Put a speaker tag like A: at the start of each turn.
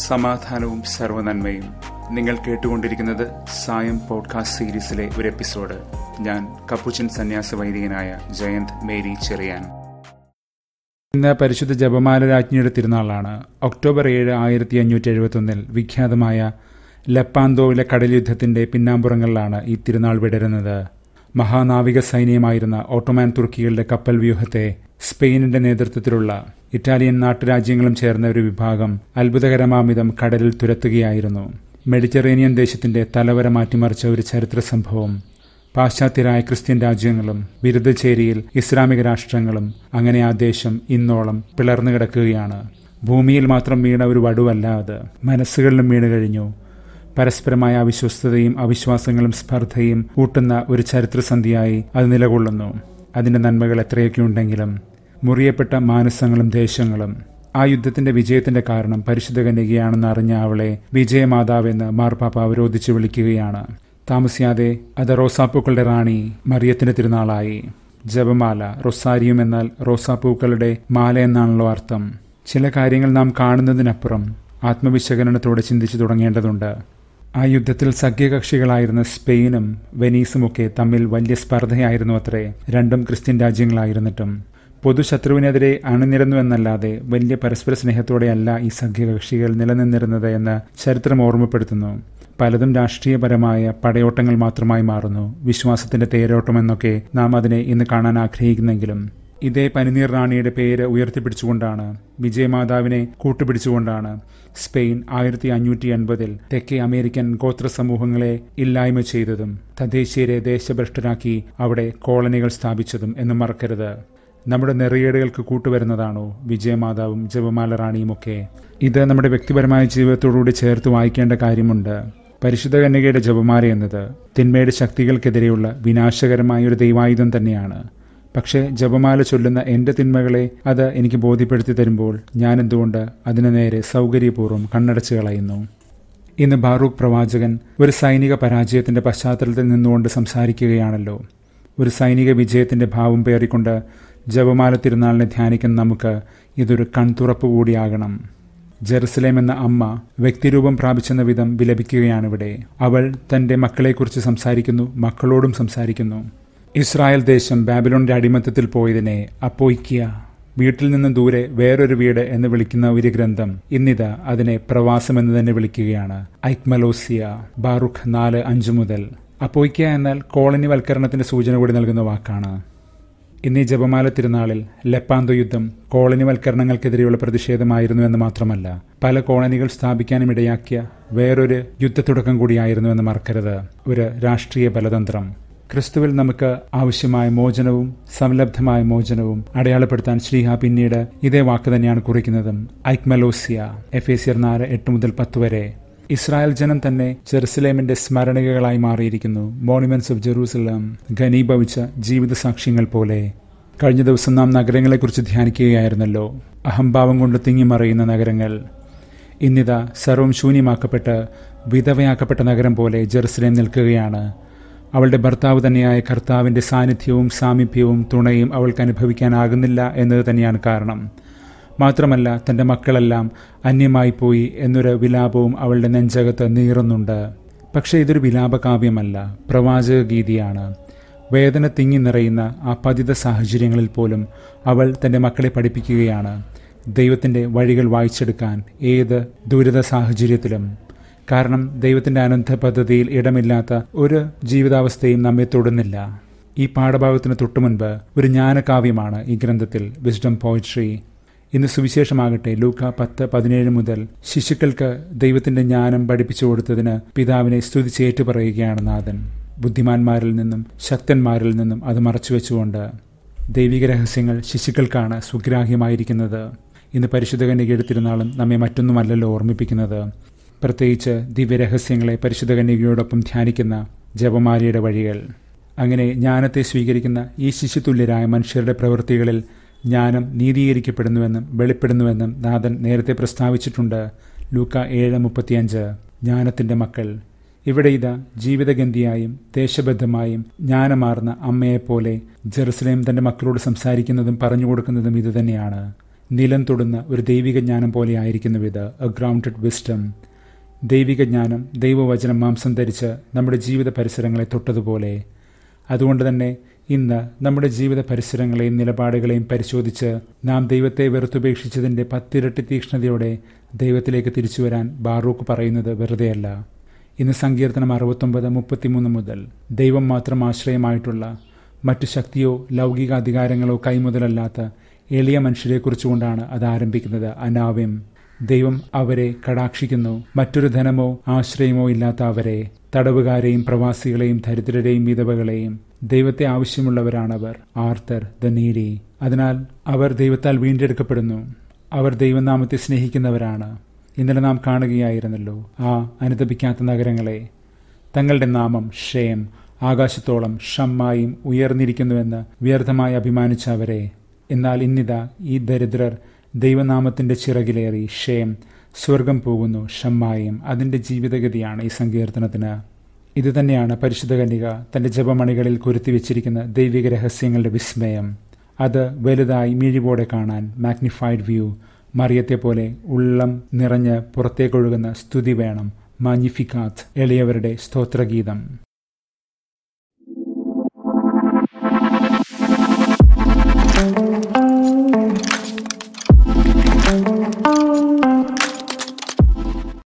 A: സമാധാനവും സർവനന്മയും നിങ്ങൾ കേട്ടുകൊണ്ടിരിക്കുന്നത് സായം പോഡ്കാസ്റ്റ് സീരീസിലെ ഒരു എപ്പിസോഡ് ഞാൻ കപ്പുച്ചൻ സന്യാസ വൈദികനായ ജയന്ത് മേരി ചെറിയാൻ
B: ഇന്ന് പരിശുദ്ധ ജപമാല രാജ്ഞിയുടെ തിരുനാളാണ് ഒക്ടോബർ ഏഴ് ആയിരത്തി അഞ്ഞൂറ്റി എഴുപത്തൊന്നിൽ വിഖ്യാതമായ ലപ്പാന്തോയിലെ കടൽ യുദ്ധത്തിന്റെ പിന്നാമ്പുറങ്ങളിലാണ് ഈ തിരുനാൾ വിടരുന്നത് മഹാനാവിക സൈന്യമായിരുന്ന ഓട്ടോമാൻ തുർക്കികളുടെ കപ്പൽ വ്യൂഹത്തെ സ്പെയിനിന്റെ നേതൃത്വത്തിലുള്ള ഇറ്റാലിയൻ നാട്ടുരാജ്യങ്ങളും ചേർന്ന ഒരു വിഭാഗം അത്ഭുതകരമാമിതം കടലിൽ തുരത്തുകയായിരുന്നു മെഡിറ്ററേനിയൻ ദേശത്തിന്റെ തലവര മാറ്റിമറിച്ച ഒരു ചരിത്ര സംഭവം പാശ്ചാത്യരായ ക്രിസ്ത്യൻ രാജ്യങ്ങളും വിരുദ്ധചേരിയിൽ ഇസ്ലാമിക രാഷ്ട്രങ്ങളും അങ്ങനെ ആ ദേശം ഇന്നോളം പിളർന്നു കിടക്കുകയാണ് ഭൂമിയിൽ മാത്രം വീണ ഒരു വടുവല്ല അത് മനസ്സുകളിലും വീണു കഴിഞ്ഞു പരസ്പരമായ അവിശ്വസ്തതയും അവിശ്വാസങ്ങളും സ്പർദ്ധയും കൂട്ടുന്ന ഒരു ചരിത്രസന്ധിയായി അത് നിലകൊള്ളുന്നു അതിന്റെ നന്മകൾ എത്രയൊക്കെ ഉണ്ടെങ്കിലും മുറിയപ്പെട്ട മാനസങ്ങളും ദേശങ്ങളും ആ യുദ്ധത്തിന്റെ വിജയത്തിന്റെ കാരണം പരിശുദ്ധ കന്യകയാണെന്ന് അറിഞ്ഞ അവളെ വിജയമാതാവെന്ന് മാർപ്പാപ്പ അവരോധിച്ചു വിളിക്കുകയാണ് താമസിയാതെ അത് റോസാപ്പൂക്കളുടെ റാണി മറിയത്തിന്റെ തിരുനാളായി ജപമാല റൊസാരിയും എന്നാൽ റോസാപ്പൂക്കളുടെ മാല എന്നാണല്ലോ അർത്ഥം ചില കാര്യങ്ങൾ നാം കാണുന്നതിനപ്പുറം ആത്മവിശകലനത്തോടെ ചിന്തിച്ചു തുടങ്ങേണ്ടതുണ്ട് ആ യുദ്ധത്തിൽ സഖ്യകക്ഷികളായിരുന്ന സ്പെയിനും വെനീസുമൊക്കെ തമ്മിൽ വലിയ സ്പർദ്ധയായിരുന്നു അത്രേ രണ്ടും ക്രിസ്ത്യൻ രാജ്യങ്ങളായിരുന്നിട്ടും പൊതുശത്രുവിനെതിരെ അണിനിരന്നു എന്നല്ലാതെ വലിയ പരസ്പര സ്നേഹത്തോടെയല്ല ഈ സഖ്യകക്ഷികൾ നിലനിന്നിരുന്നത് എന്ന് ചരിത്രം ഓർമ്മപ്പെടുത്തുന്നു പലതും രാഷ്ട്രീയപരമായ പടയോട്ടങ്ങൾ മാത്രമായി മാറുന്നു വിശ്വാസത്തിന്റെ തേരോട്ടമെന്നൊക്കെ നാം അതിനെ ഇന്ന് കാണാൻ ആഗ്രഹിക്കുന്നെങ്കിലും ഇതേ പനിനീർ റാണിയുടെ പേര് ഉയർത്തിപ്പിടിച്ചുകൊണ്ടാണ് വിജയമാതാവിനെ കൂട്ടുപിടിച്ചുകൊണ്ടാണ് സ്പെയിൻ ആയിരത്തി അഞ്ഞൂറ്റി എൺപതിൽ തെക്കേ അമേരിക്കൻ ഗോത്ര സമൂഹങ്ങളെ ഇല്ലായ്മ ചെയ്തതും തദ്ദേശീയരെ ദേശഭ്രഷ്ടരാക്കി അവിടെ കോളനികൾ സ്ഥാപിച്ചതും എന്ന് മറക്കരുത് നമ്മുടെ നെറിയേടുകൾക്ക് കൂട്ടുവരുന്നതാണോ വിജയമാതാവും ജപമാല റാണിയുമൊക്കെ ഇത് നമ്മുടെ വ്യക്തിപരമായ ജീവിതത്തോടുകൂടി ചേർത്ത് വായിക്കേണ്ട കാര്യമുണ്ട് പരിശുദ്ധ കന്യകയുടെ ജപമാല എന്നത് തിന്മയുടെ ശക്തികൾക്കെതിരെയുള്ള വിനാശകരമായ ഒരു ദൈവായുധം തന്നെയാണ് പക്ഷേ ജപമാല ചൊല്ലുന്ന എൻ്റെ തിന്മകളെ അത് എനിക്ക് ബോധ്യപ്പെടുത്തി തരുമ്പോൾ ഞാൻ എന്തുകൊണ്ട് അതിനു നേരെ സൗകര്യപൂർവ്വം കണ്ണടച്ചു കളയുന്നു ഇന്ന് ബാറൂഖ് പ്രവാചകൻ ഒരു സൈനിക പരാജയത്തിന്റെ പശ്ചാത്തലത്തിൽ നിന്നുകൊണ്ട് സംസാരിക്കുകയാണല്ലോ ഒരു സൈനിക വിജയത്തിന്റെ ഭാവം പേറിക്കൊണ്ട് ജപമാല തിരുനാളിനെ ധ്യാനിക്കുന്ന നമുക്ക് ഇതൊരു കൺതുറപ്പ് കൂടിയാകണം ജെറുസലേം എന്ന അമ്മ വ്യക്തിരൂപം പ്രാപിച്ചെന്ന വിധം വിലപിക്കുകയാണിവിടെ അവൾ തന്റെ മക്കളെക്കുറിച്ച് സംസാരിക്കുന്നു മക്കളോടും സംസാരിക്കുന്നു ഇസ്രായേൽ ദേശം ബാബിലോണിന്റെ അടിമത്തത്തിൽ പോയതിനെ അപ്പോയിക്കുക വീട്ടിൽ നിന്ന് ദൂരെ വേറൊരു വീട് എന്ന് വിളിക്കുന്ന ഒരു ഗ്രന്ഥം ഇന്നിത് അതിനെ പ്രവാസം എന്ന് തന്നെ വിളിക്കുകയാണ് ഐക്മലോസിയ ബാറുഖ് നാല് അഞ്ചു മുതൽ അപ്പോയിക്ക എന്നാൽ കോളനി വൽക്കരണത്തിന്റെ സൂചന കൂടി നൽകുന്ന വാക്കാണ് ഇന്നീ ജപമാല തിരുനാളിൽ ലപ്പാന്തോ യുദ്ധം കോളനിവൽക്കരണങ്ങൾക്കെതിരെയുള്ള പ്രതിഷേധമായിരുന്നു എന്ന് മാത്രമല്ല പല കോളനികൾ സ്ഥാപിക്കാനും ഇടയാക്കിയ വേറൊരു യുദ്ധത്തുടക്കം കൂടിയായിരുന്നു എന്ന് മറക്കരുത് ഒരു രാഷ്ട്രീയ ബലതന്ത്രം ക്രിസ്തുവിൽ നമുക്ക് ആവശ്യമായ മോചനവും സംലബ്ധമായ മോചനവും അടയാളപ്പെടുത്താൻ ശ്രീഹ പിന്നീട് ഇതേ വാക്ക് തന്നെയാണ് കുറിക്കുന്നതും ഐക്മലോസിയ എഫ് എ സിയർ നാല് എട്ട് മുതൽ പത്ത് വരെ ഇസ്രായേൽ ജനം തന്നെ ജെറുസലേമിന്റെ സ്മരണികകളായി മാറിയിരിക്കുന്നു മോണിമെന്റ്സ് ഓഫ് ജെറൂസലം ഘനീഭവിച്ച ജീവിത സാക്ഷ്യങ്ങൾ പോലെ കഴിഞ്ഞ ദിവസം നാം നഗരങ്ങളെക്കുറിച്ച് ധ്യാനിക്കുകയായിരുന്നല്ലോ അഹംഭാവം കൊണ്ട് തിങ്ങിമറയുന്ന നഗരങ്ങൾ ഇന്നിതാ സർവം ശൂന്യമാക്കപ്പെട്ട് വിധവയാക്കപ്പെട്ട നഗരം പോലെ ജെറുസലേം നിൽക്കുകയാണ് അവളുടെ ഭർത്താവ് തന്നെയായ കർത്താവിന്റെ സാന്നിധ്യവും സാമീപ്യവും തുണയും അവൾക്ക് അനുഭവിക്കാനാകുന്നില്ല എന്നത് തന്നെയാണ് കാരണം മാത്രമല്ല തൻ്റെ മക്കളെല്ലാം അന്യമായി പോയി എന്നൊരു വിലാപവും അവളുടെ നെഞ്ചകത്ത് നീറുന്നുണ്ട് പക്ഷേ ഇതൊരു വിലാപകാവ്യമല്ല പ്രവാചക ഗീതിയാണ് വേദന തിങ്ങി നിറയുന്ന ആ പതിത സാഹചര്യങ്ങളിൽ പോലും അവൾ തൻ്റെ മക്കളെ പഠിപ്പിക്കുകയാണ് ദൈവത്തിൻ്റെ വഴികൾ വായിച്ചെടുക്കാൻ ഏത് ദുരിത സാഹചര്യത്തിലും കാരണം ദൈവത്തിൻ്റെ അനന്ത പദ്ധതിയിൽ ഇടമില്ലാത്ത ഒരു ജീവിതാവസ്ഥയും നമ്മെ തൊടുന്നില്ല ഈ പാഠഭാഗത്തിന് തൊട്ടുമുൻപ് ഒരു ജ്ഞാനകാവ്യമാണ് ഈ ഗ്രന്ഥത്തിൽ വിസ്ഡം പോയിട്രി ഇന്ന് സുവിശേഷമാകട്ടെ ലൂക്ക പത്ത് പതിനേഴ് മുതൽ ശിശുക്കൾക്ക് ദൈവത്തിന്റെ ജ്ഞാനം പഠിപ്പിച്ചു കൊടുത്തതിന് പിതാവിനെ സ്തുതിച്ചേറ്റു പറയുകയാണ് നാഥൻ ബുദ്ധിമാന്മാരിൽ നിന്നും ശക്തന്മാരിൽ നിന്നും അത് മറച്ചുവെച്ചുകൊണ്ട് ദൈവിക രഹസ്യങ്ങൾ ശിശുക്കൾക്കാണ് സുഗ്രാഹ്യമായിരിക്കുന്നത് ഇന്ന് പരിശുദ്ധ കന്യകയുടെ തിരുനാളും നമ്മെ മറ്റൊന്നുമല്ലല്ലോ ഓർമ്മിപ്പിക്കുന്നത് പ്രത്യേകിച്ച് ദിവ്യരഹസ്യങ്ങളെ പരിശുദ്ധ കന്യകയോടൊപ്പം ധ്യാനിക്കുന്ന ജപമാലയുടെ വഴികൾ അങ്ങനെ ജ്ഞാനത്തെ സ്വീകരിക്കുന്ന ഈ ശിശുതുല്യരായ മനുഷ്യരുടെ പ്രവൃത്തികളിൽ ജ്ഞാനം നീതീകരിക്കപ്പെടുന്നുവെന്നും വെളിപ്പെടുന്നുവെന്നും നാഥൻ നേരത്തെ പ്രസ്താവിച്ചിട്ടുണ്ട് ലൂക്ക ഏഴ് മുപ്പത്തിയഞ്ച് ജ്ഞാനത്തിന്റെ മക്കൾ ഇവിടെ ഇതാ ജീവിതഗന്ധിയായും ദേശബദ്ധമായും ജ്ഞാനമാർന്ന അമ്മയെപ്പോലെ ജെറുസലേം തന്റെ മക്കളോട് സംസാരിക്കുന്നതും പറഞ്ഞു കൊടുക്കുന്നതും ഇതുതന്നെയാണ് നിലം തൊടുന്ന ഒരു ദൈവിക ജ്ഞാനം പോലെ ആയിരിക്കുന്നു ഇത് എ ഗ്രൗണ്ടഡ് വിസ്റ്റം ദൈവിക ജ്ഞാനം ദൈവവചനം മാംസം ധരിച്ച് നമ്മുടെ ജീവിത പരിസരങ്ങളെ തൊട്ടതുപോലെ അതുകൊണ്ട് തന്നെ ഇന്ന് നമ്മുടെ ജീവിത പരിസരങ്ങളെയും നിലപാടുകളെയും പരിശോധിച്ച് നാം ദൈവത്തെ വെറുത്തുപേക്ഷിച്ചതിൻ്റെ പത്തിരട്ടി തീക്ഷ്ണതയോടെ ദൈവത്തിലേക്ക് തിരിച്ചു വരാൻ ബാറൂക്ക് പറയുന്നത് വെറുതെയല്ല ഇന്ന് സങ്കീർത്തനം അറുപത്തൊമ്പത് മുപ്പത്തിമൂന്ന് മുതൽ ദൈവം മാത്രം ആശ്രയമായിട്ടുള്ള മറ്റു ശക്തിയോ ലൗകിക അധികാരങ്ങളോ കൈമുതലല്ലാത്ത എളിയ മനുഷ്യരെക്കുറിച്ചുകൊണ്ടാണ് അത് ആരംഭിക്കുന്നത് അനാവ്യം ദൈവം അവരെ കടാക്ഷിക്കുന്നു മറ്റൊരു ധനമോ ആശ്രയമോ ഇല്ലാത്ത അവരെ തടവുകാരെയും പ്രവാസികളെയും ദരിദ്രരെയും വിധവകളെയും ദൈവത്തെ ആവശ്യമുള്ളവരാണവർ ആർത്തർ ദ നീഡി അതിനാൽ അവർ ദൈവത്താൽ വീണ്ടെടുക്കപ്പെടുന്നു അവർ ദൈവനാമത്തെ സ്നേഹിക്കുന്നവരാണ് ഇന്നലെ നാം കാണുകയായിരുന്നല്ലോ ആ അനുദപിക്കാത്ത നഗരങ്ങളെ തങ്ങളുടെ നാമം ഷേം ആകാശത്തോളം ഷമ്മായും ഉയർന്നിരിക്കുന്നുവെന്ന് വ്യർത്ഥമായി അഭിമാനിച്ച അവരെ എന്നാൽ ഇന്നിതാ ഈ ദരിദ്രർ ദൈവനാമത്തിന്റെ ചിറകിലേറി ഷേം സ്വർഗം പോകുന്നു ഷമ്മായും അതിന്റെ ജീവിതഗതിയാണ് ഈ സങ്കീർത്തനത്തിന് ഇതുതന്നെയാണ് പരിശുദ്ധ കന്യക തന്റെ ജപമണികളിൽ കുരുത്തിവെച്ചിരിക്കുന്ന ദൈവിക രഹസ്യങ്ങളുടെ വിസ്മയം അത് വലുതായി മിഴിവോടെ കാണാൻ മാഗ്നിഫൈഡ് വ്യൂ മറിയത്തെ പോലെ ഉള്ളം നിറഞ്ഞ് പുറത്തേക്കൊഴുകുന്ന സ്തുതി വേണം മാഞ്ഞിഫിക്കാത്ത് എളിയവരുടെ സ്തോത്രഗീതം
C: thank you